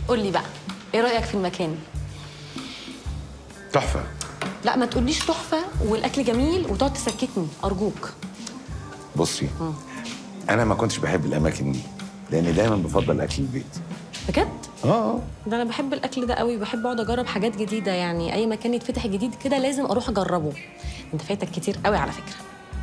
قول لي بقى ايه رايك في المكان تحفه لا ما تقوليش تحفه والاكل جميل وتقعد تسكتني ارجوك بصي انا ما كنتش بحب الاماكن دي لان دايما بفضل اكل البيت بجد اه ده انا بحب الاكل ده قوي بحب اقعد اجرب حاجات جديده يعني اي مكان يتفتح جديد كده لازم اروح اجربه انت فايتك كتير قوي على فكره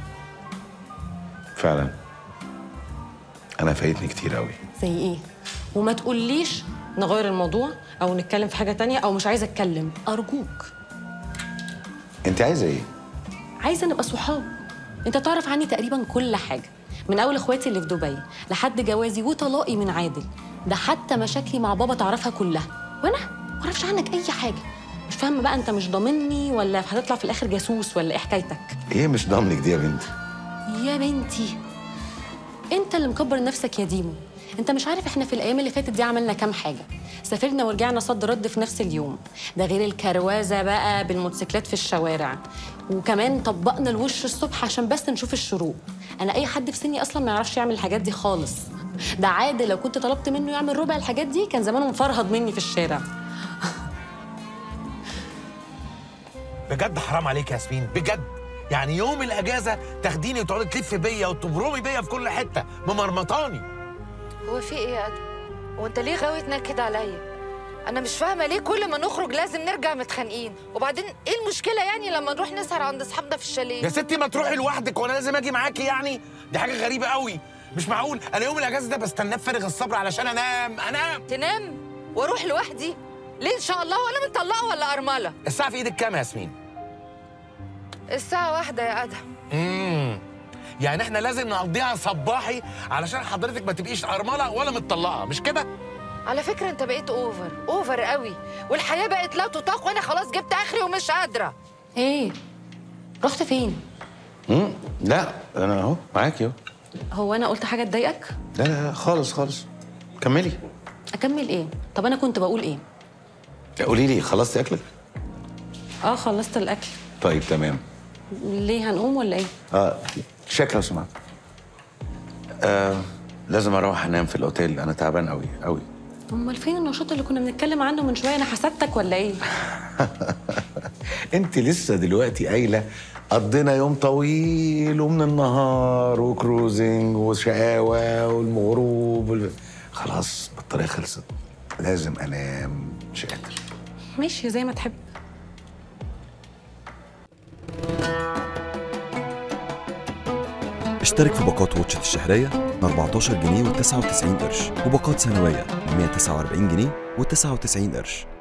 فعلا انا فايتني كتير قوي زي ايه وما تقوليش نغير الموضوع او نتكلم في حاجه تانية او مش عايزه اتكلم ارجوك انت عايزه ايه عايزه نبقى صحاب انت تعرف عني تقريبا كل حاجه من اول اخواتي اللي في دبي لحد جوازي وطلاقي من عادل ده حتى مشاكلي مع بابا تعرفها كلها وانا ما اعرفش عنك اي حاجه مش فاهمه بقى انت مش ضامني ولا هتطلع في الاخر جاسوس ولا ايه حكايتك ايه مش ضامنك دي يا بنتي يا بنتي انت اللي مكبر نفسك يا ديمو انت مش عارف احنا في الايام اللي فاتت دي عملنا كام حاجه سافرنا ورجعنا صد رد في نفس اليوم ده غير الكروازه بقى بالموتوسيكلات في الشوارع وكمان طبقنا الوش الصبح عشان بس نشوف الشروق انا اي حد في سني اصلا ما يعرفش يعمل الحاجات دي خالص ده عادل لو كنت طلبت منه يعمل ربع الحاجات دي كان زمانه مفرهد مني في الشارع بجد حرام عليك يا ياسمين بجد يعني يوم الاجازه تاخديني وتقعدي تلف بيا وتبرمي بيا في كل حته ممرمطاني هو في ايه يا ادم هو انت ليه غاوي تنكد عليا انا مش فاهمه ليه كل ما نخرج لازم نرجع متخانقين وبعدين ايه المشكله يعني لما نروح نسهر عند اصحابنا في الشاليه يا ستي ما تروحي لوحدك وانا لازم اجي معاكي يعني دي حاجه غريبه قوي مش معقول انا يوم الاجازه ده بستناه بفارغ الصبر علشان انام انام تنام واروح لوحدي ليه ان شاء الله ولا مطلقه ولا ارمله الساعه في ايدك كام يا ياسمين الساعه واحدة يا ادم امم يعني احنا لازم نقضيها صباحي علشان حضرتك ما تبقيش ارمله ولا متطلقه مش كده على فكره انت بقيت اوفر اوفر قوي والحياه بقت لا تطاق وانا خلاص جبت اخري ومش قادره ايه رحت فين امم لا انا اهو معاكي اهو هو انا قلت حاجه تضايقك لا لا لا خالص خالص كملي اكمل ايه طب انا كنت بقول ايه قولي لي خلصتي اكلك اه خلصت الاكل طيب تمام ليه هنقوم ولا ايه اه شكرا لو سمحت آه لازم اروح انام في الاوتيل انا تعبان قوي قوي امال فين النشاط اللي كنا بنتكلم عنه من شويه انا حسدتك ولا ايه انت لسه دلوقتي قايله قضينا يوم طويل ومن النهار وكروزنج وشقاوه والغروب وال... خلاص البطاريه خلصت لازم انام مش قادر ماشي زي ما تحب اشترك في باقات واتشت الشهرية ب 14 جنيه و99 قرش وباقات سنوية ب 149 جنيه و99 قرش